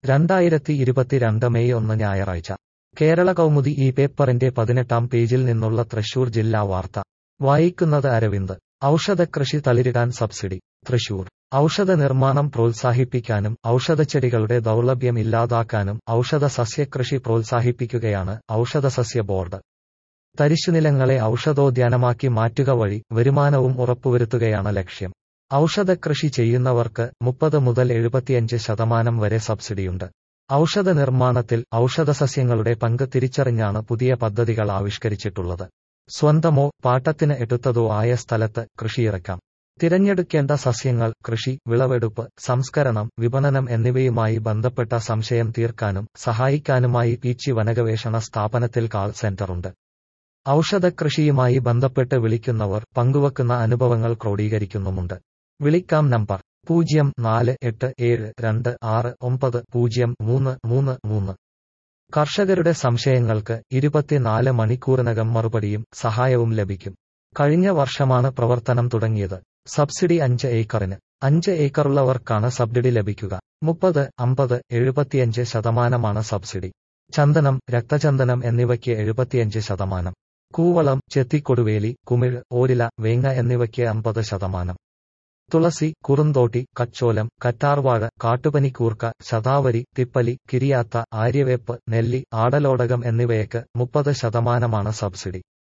രണ്ടായിരത്തി ഇരുപത്തിരണ്ട് മെയ് ഒന്ന് ഞായറാഴ്ച കേരള കൗമുദി ഈ പേപ്പറിന്റെ പതിനെട്ടാം പേജിൽ നിന്നുള്ള തൃശൂർ ജില്ലാ വാർത്ത വായിക്കുന്നത് അരവിന്ദ് ഔഷധക്കൃഷി തളിരിടാൻ സബ്സിഡി തൃശൂർ ഔഷധ നിർമ്മാണം പ്രോത്സാഹിപ്പിക്കാനും ഔഷധച്ചെടികളുടെ ദൗർലഭ്യം ഇല്ലാതാക്കാനും ഔഷധ സസ്യകൃഷി പ്രോത്സാഹിപ്പിക്കുകയാണ് ഔഷധസസ്യ ബോർഡ് തരിശുനിലങ്ങളെ ഔഷധോദ്യാനമാക്കി മാറ്റുക വഴി വരുമാനവും ഉറപ്പുവരുത്തുകയാണ് ലക്ഷ്യം ഔഷധക്കൃഷി ചെയ്യുന്നവർക്ക് മുപ്പത് മുതൽ എഴുപത്തിയഞ്ച് ശതമാനം വരെ സബ്സിഡിയുണ്ട് ഔഷധ നിർമ്മാണത്തിൽ ഔഷധസസ്യങ്ങളുടെ പങ്ക് തിരിച്ചറിഞ്ഞാണ് പുതിയ പദ്ധതികൾ ആവിഷ്കരിച്ചിട്ടുള്ളത് സ്വന്തമോ പാട്ടത്തിന് എടുത്തതോ ആയ സ്ഥലത്ത് കൃഷിയിറക്കാം തിരഞ്ഞെടുക്കേണ്ട സസ്യങ്ങൾ കൃഷി വിളവെടുപ്പ് സംസ്കരണം വിപണനം എന്നിവയുമായി ബന്ധപ്പെട്ട സംശയം തീർക്കാനും സഹായിക്കാനുമായി പീച്ചി വനഗവേഷണ സ്ഥാപനത്തിൽ കാൾ സെന്ററുണ്ട് ഔഷധക്കൃഷിയുമായി ബന്ധപ്പെട്ട് വിളിക്കുന്നവർ പങ്കുവക്കുന്ന അനുഭവങ്ങൾ ക്രോഡീകരിക്കുന്നുമുണ്ട് വിളിക്കാം നമ്പർ പൂജ്യം നാല് എട്ട് ഏഴ് രണ്ട് ആറ് ഒമ്പത് പൂജ്യം മൂന്ന് മൂന്ന് മൂന്ന് കർഷകരുടെ സംശയങ്ങൾക്ക് ഇരുപത്തിനാല് മണിക്കൂറിനകം മറുപടിയും സഹായവും ലഭിക്കും കഴിഞ്ഞ വർഷമാണ് പ്രവർത്തനം തുടങ്ങിയത് സബ്സിഡി അഞ്ച് ഏക്കറിന് അഞ്ച് ഏക്കറുള്ളവർക്കാണ് സബ്സിഡി ലഭിക്കുക മുപ്പത് അമ്പത് എഴുപത്തിയഞ്ച് ശതമാനമാണ് സബ്സിഡി ചന്ദനം രക്തചന്ദനം എന്നിവയ്ക്ക് എഴുപത്തിയഞ്ച് ശതമാനം കൂവളം ചെത്തിക്കൊടുവേലി കുമിഴ് ഓരില വേങ്ങ എന്നിവയ്ക്ക് അമ്പത് ശതമാനം തുളസി കുറുന്തോട്ടി കച്ചോലം കറ്റാർവാഴ കാട്ടുപനിക്കൂർക്ക ശതാവരി തിപ്പലി കിരിയാത്ത ആര്യവേപ്പ് നെല്ലി ആടലോടകം എന്നിവയ്ക്ക് മുപ്പത് ശതമാനമാണ് സബ്സിഡി